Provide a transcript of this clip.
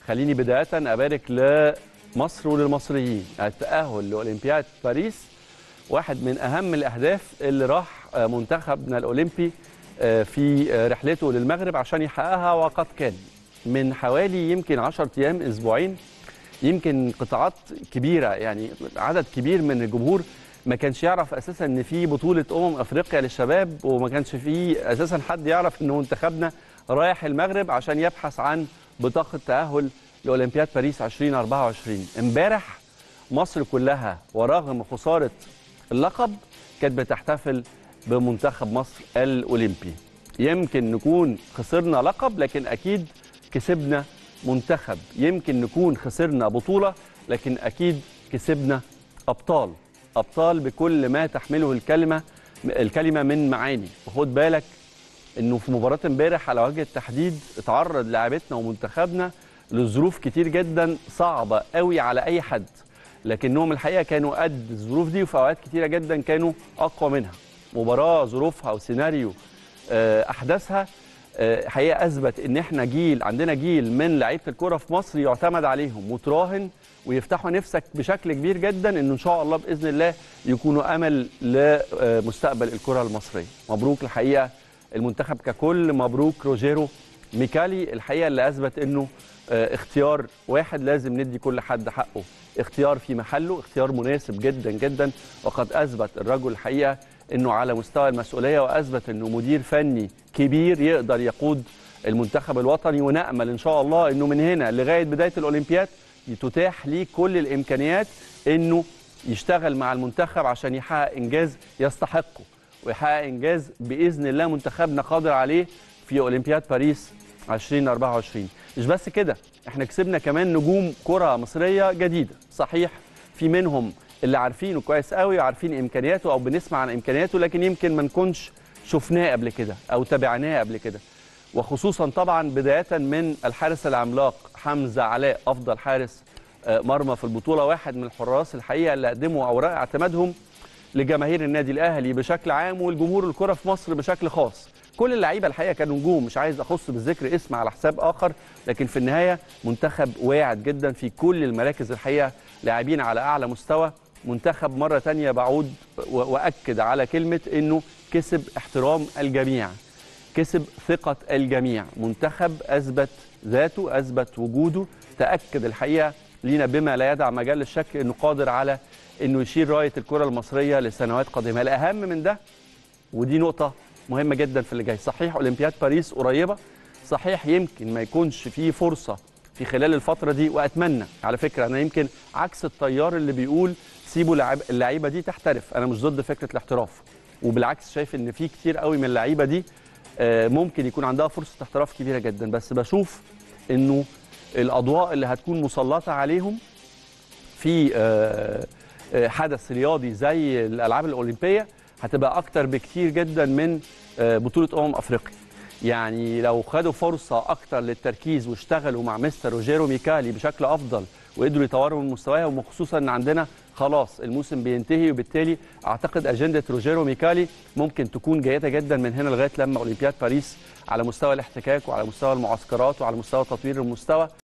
خليني بدايه ابارك لمصر وللمصريين التاهل لاولمبياد باريس واحد من اهم الاهداف اللي راح منتخبنا الاولمبي في رحلته للمغرب عشان يحققها وقد كان من حوالي يمكن 10 ايام اسبوعين يمكن قطاعات كبيره يعني عدد كبير من الجمهور ما كانش يعرف اساسا ان في بطوله امم افريقيا للشباب وما كانش في اساسا حد يعرف ان منتخبنا رايح المغرب عشان يبحث عن بطاقه تاهل لاولمبياد باريس 2024 امبارح مصر كلها ورغم خساره اللقب كانت بتحتفل بمنتخب مصر الاولمبي يمكن نكون خسرنا لقب لكن اكيد كسبنا منتخب يمكن نكون خسرنا بطوله لكن اكيد كسبنا ابطال ابطال بكل ما تحمله الكلمه الكلمه من معاني وخد بالك انه في مباراه امبارح على وجه التحديد اتعرض لاعبتنا ومنتخبنا لظروف كتير جدا صعبه قوي على اي حد لكنهم الحقيقه كانوا قد الظروف دي وفي اوقات كتيره جدا كانوا اقوى منها مباراه ظروفها وسيناريو احداثها حقيقه اثبت ان احنا جيل عندنا جيل من لعيبه الكره في مصر يعتمد عليهم وتراهن ويفتحوا نفسك بشكل كبير جدا انه ان شاء الله باذن الله يكونوا امل لمستقبل الكره المصريه مبروك الحقيقه المنتخب ككل مبروك روجيرو ميكالي الحقيقه اللي اثبت انه اختيار واحد لازم ندي كل حد حقه اختيار في محله اختيار مناسب جدا جدا وقد اثبت الرجل الحقيقه انه على مستوى المسؤوليه واثبت انه مدير فني كبير يقدر يقود المنتخب الوطني ونامل ان شاء الله انه من هنا لغايه بدايه الاولمبياد تتاح ليه كل الامكانيات انه يشتغل مع المنتخب عشان يحقق انجاز يستحقه ويحقق انجاز باذن الله منتخبنا قادر عليه في اولمبياد باريس 2024 مش بس كده احنا كسبنا كمان نجوم كره مصريه جديده صحيح في منهم اللي عارفينه كويس قوي وعارفين امكانياته او بنسمع عن امكانياته لكن يمكن ما نكونش شفناه قبل كده او تابعناه قبل كده وخصوصا طبعا بدايه من الحارس العملاق حمزه علاء افضل حارس مرمى في البطوله واحد من الحراس الحقيقه اللي قدموا اوراق اعتمادهم لجماهير النادي الاهلي بشكل عام والجمهور الكره في مصر بشكل خاص كل اللعيبه الحقيقه كانوا نجوم مش عايز اخص بالذكر اسم على حساب اخر لكن في النهايه منتخب واعد جدا في كل المراكز الحقيقه لاعبين على اعلى مستوى منتخب مره ثانيه بعود واكد على كلمه انه كسب احترام الجميع كسب ثقه الجميع منتخب اثبت ذاته اثبت وجوده تاكد الحقيقه لينا بما لا يدع مجال للشك انه قادر على انه يشيل رايه الكره المصريه لسنوات قادمه الاهم من ده ودي نقطه مهمه جدا في اللي جاي صحيح اولمبياد باريس قريبه صحيح يمكن ما يكونش في فرصه في خلال الفتره دي واتمنى على فكره انا يمكن عكس التيار اللي بيقول سيبوا اللعيبه دي تحترف انا مش ضد فكره الاحتراف وبالعكس شايف ان في كتير قوي من اللعيبه دي ممكن يكون عندها فرصه احتراف كبيره جدا بس بشوف انه الاضواء اللي هتكون مسلطه عليهم في حدث رياضي زي الالعاب الاولمبيه هتبقى اكتر بكتير جدا من بطوله امم افريقيا يعني لو خدوا فرصه اكتر للتركيز واشتغلوا مع مستر روجيرو ميكالي بشكل افضل وقدروا يطوروا من مستواهم وخصوصا ان عندنا خلاص الموسم بينتهي وبالتالي اعتقد اجنده روجيرو ميكالي ممكن تكون جيده جدا من هنا لغايه لما اولمبياد باريس على مستوى الاحتكاك وعلى مستوى المعسكرات وعلى مستوى تطوير المستوى